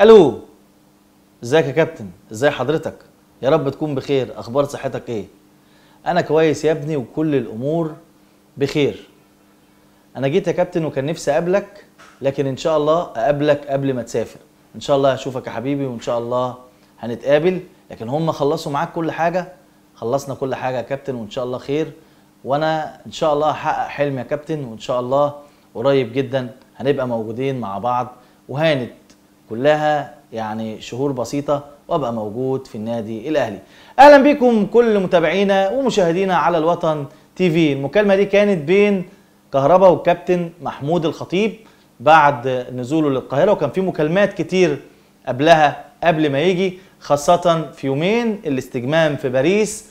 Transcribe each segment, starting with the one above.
الو ازيك يا كابتن ازاي حضرتك يا رب تكون بخير اخبار صحتك ايه انا كويس يا ابني وكل الامور بخير انا جيت يا كابتن وكان نفسي اقابلك لكن ان شاء الله اقابلك قبل ما تسافر ان شاء الله هشوفك يا حبيبي وان شاء الله هنتقابل لكن هم خلصوا معاك كل حاجه خلصنا كل حاجه يا كابتن وان شاء الله خير وانا ان شاء الله هحقق حلمي يا كابتن وان شاء الله قريب جدا هنبقى موجودين مع بعض وهانت كلها يعني شهور بسيطة وابقى موجود في النادي الأهلي أهلا بكم كل متابعينا ومشاهدينا على الوطن تي في المكالمة دي كانت بين كهربا والكابتن محمود الخطيب بعد نزوله للقاهرة وكان في مكالمات كتير قبلها قبل ما يجي خاصة في يومين الاستجمام في باريس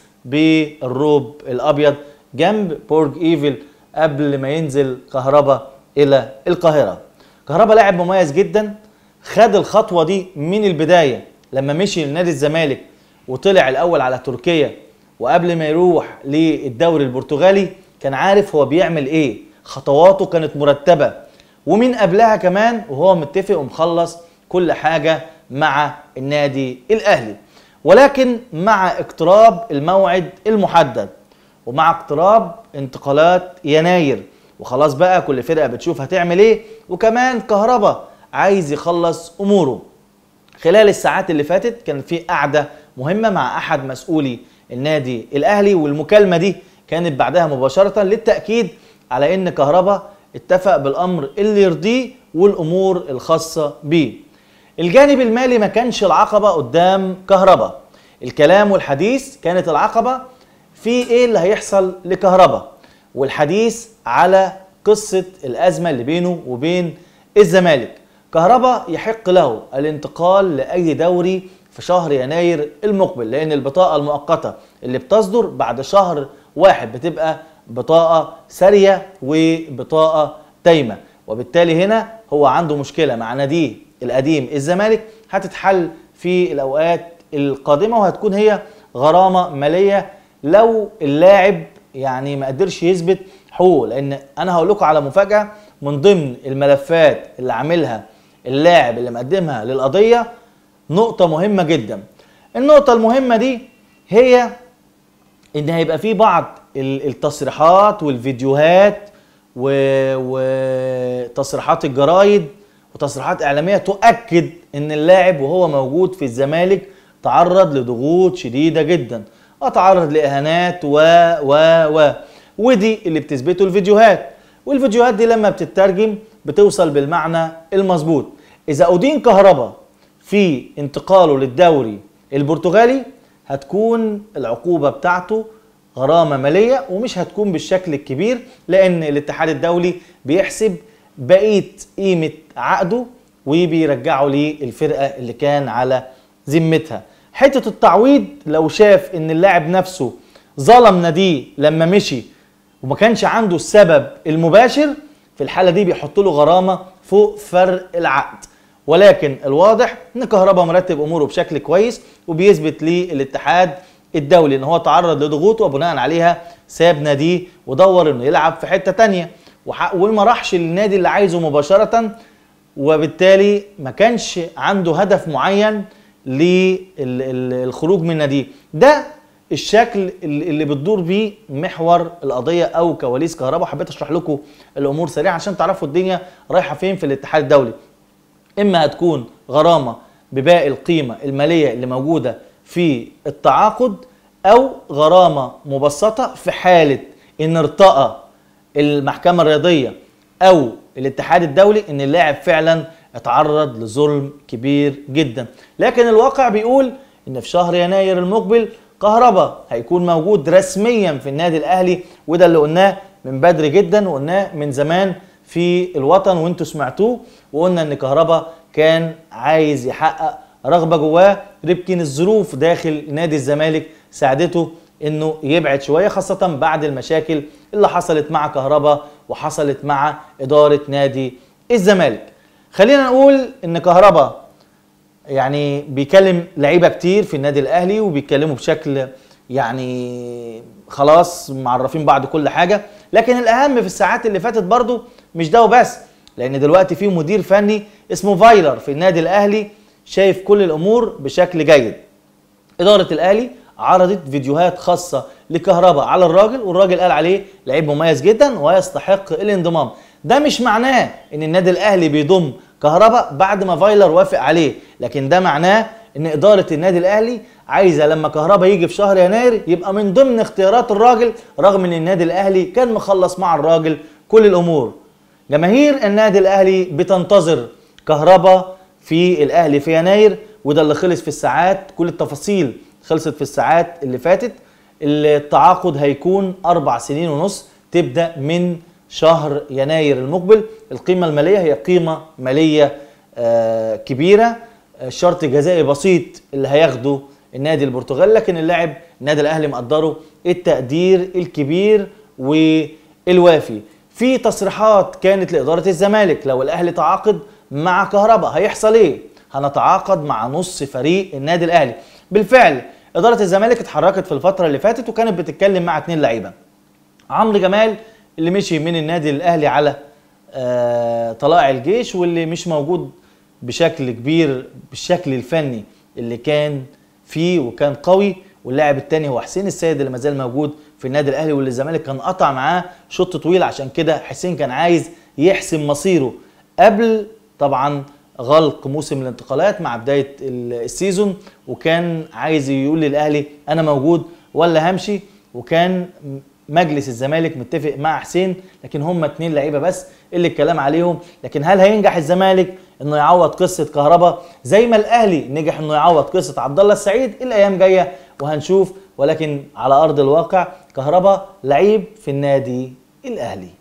بالروب الأبيض جنب بورج إيفل قبل ما ينزل كهربا إلى القاهرة كهربا لاعب مميز جدا خد الخطوه دي من البدايه لما مشي لنادي الزمالك وطلع الاول على تركيا وقبل ما يروح للدوري البرتغالي كان عارف هو بيعمل ايه خطواته كانت مرتبه ومن قبلها كمان وهو متفق ومخلص كل حاجه مع النادي الاهلي ولكن مع اقتراب الموعد المحدد ومع اقتراب انتقالات يناير وخلاص بقى كل فرقه بتشوف هتعمل ايه وكمان كهربا عايز يخلص اموره خلال الساعات اللي فاتت كان في قعده مهمه مع احد مسؤولي النادي الاهلي والمكالمه دي كانت بعدها مباشره للتاكيد على ان كهربا اتفق بالامر اللي يرضيه والامور الخاصه بيه الجانب المالي ما كانش العقبه قدام كهربا الكلام والحديث كانت العقبه في ايه اللي هيحصل لكهربا والحديث على قصه الازمه اللي بينه وبين الزمالك كهربا يحق له الانتقال لاي دوري في شهر يناير المقبل لان البطاقه المؤقته اللي بتصدر بعد شهر واحد بتبقى بطاقه ساريه وبطاقه دايمه وبالتالي هنا هو عنده مشكله مع ناديه القديم الزمالك هتتحل في الاوقات القادمه وهتكون هي غرامه ماليه لو اللاعب يعني ما قدرش يثبت حقوقه لان انا هقول لكم على مفاجاه من ضمن الملفات اللي عاملها اللاعب اللي مقدمها للقضيه نقطه مهمه جدا النقطه المهمه دي هي ان هيبقى في بعض التصريحات والفيديوهات وتصريحات الجرايد وتصريحات اعلاميه تؤكد ان اللاعب وهو موجود في الزمالك تعرض لضغوط شديده جدا اتعرض لاهانات و و و ودي اللي بتثبته الفيديوهات والفيديوهات دي لما بتترجم بتوصل بالمعنى المظبوط اذا ادين كهربا في انتقاله للدوري البرتغالي هتكون العقوبه بتاعته غرامه ماليه ومش هتكون بالشكل الكبير لان الاتحاد الدولي بيحسب بقيه قيمه عقده وبيرجعه للفرقه اللي كان على ذمتها حته التعويض لو شاف ان اللاعب نفسه ظلم ناديه لما مشي وما كانش عنده السبب المباشر في الحاله دي بيحط له غرامه فوق فرق العقد ولكن الواضح ان كهربا مرتب اموره بشكل كويس وبيثبت للاتحاد الدولي ان هو تعرض لضغوط وبناء عليها ساب ناديه ودور انه يلعب في حته تانية وما راحش للنادي اللي عايزه مباشره وبالتالي ما كانش عنده هدف معين للخروج من ناديه ده الشكل اللي بتدور بيه محور القضيه او كواليس كهرباء حبيت اشرح لكم الامور سريعا عشان تعرفوا الدنيا رايحه فين في الاتحاد الدولي اما هتكون غرامه بباقي القيمه الماليه اللي موجوده في التعاقد او غرامه مبسطه في حاله ان ارتأى المحكمه الرياضيه او الاتحاد الدولي ان اللاعب فعلا اتعرض لظلم كبير جدا لكن الواقع بيقول ان في شهر يناير المقبل كهربا هيكون موجود رسميا في النادي الاهلي وده اللي قلناه من بدري جدا وقلناه من زمان في الوطن وانتوا سمعتوه وقلنا ان كهربا كان عايز يحقق رغبه جواه يمكن الظروف داخل نادي الزمالك ساعدته انه يبعد شويه خاصه بعد المشاكل اللي حصلت مع كهربا وحصلت مع اداره نادي الزمالك خلينا نقول ان كهربا يعني بيكلم لعيبه كتير في النادي الاهلي وبيتكلموا بشكل يعني خلاص معرفين بعض كل حاجه لكن الاهم في الساعات اللي فاتت برضو مش ده وبس لان دلوقتي في مدير فني اسمه فايلر في النادي الاهلي شايف كل الامور بشكل جيد اداره الاهلي عرضت فيديوهات خاصه لكهربا على الراجل والراجل قال عليه لعيب مميز جدا ويستحق الانضمام ده مش معناه ان النادي الاهلي بيضم كهربا بعد ما فايلر وافق عليه لكن ده معناه ان اداره النادي الاهلي عايزه لما كهربا يجي في شهر يناير يبقى من ضمن اختيارات الراجل رغم ان النادي الاهلي كان مخلص مع الراجل كل الامور جماهير النادي الاهلي بتنتظر كهربا في الاهلي في يناير وده اللي خلص في الساعات كل التفاصيل خلصت في الساعات اللي فاتت التعاقد هيكون اربع سنين ونص تبدا من شهر يناير المقبل القيمه الماليه هي قيمه ماليه آه كبيره شرط جزائي بسيط اللي هياخده النادي البرتغالي لكن اللاعب النادي الاهلي مقدره التقدير الكبير والوافي في تصريحات كانت لاداره الزمالك لو الاهلي تعاقد مع كهربا هيحصل ايه هنتعاقد مع نص فريق النادي الاهلي بالفعل اداره الزمالك اتحركت في الفتره اللي فاتت وكانت بتتكلم مع اتنين لعيبه عمرو جمال اللي مشي من النادي الاهلي على آه طلائع الجيش واللي مش موجود بشكل كبير بالشكل الفني اللي كان فيه وكان قوي واللاعب الثاني هو حسين السيد اللي مازال موجود في النادي الاهلي واللي الزمالك كان قطع معاه شوط طويل عشان كده حسين كان عايز يحسم مصيره قبل طبعا غلق موسم الانتقالات مع بدايه السيزون وكان عايز يقول للاهلي انا موجود ولا همشي وكان مجلس الزمالك متفق مع حسين لكن هم اتنين لعيبه بس اللي الكلام عليهم لكن هل هينجح الزمالك انه يعوض قصه كهربا زي ما الاهلي نجح انه يعوض قصه عبد الله السعيد الايام جايه وهنشوف ولكن على ارض الواقع كهربا لعيب في النادي الاهلي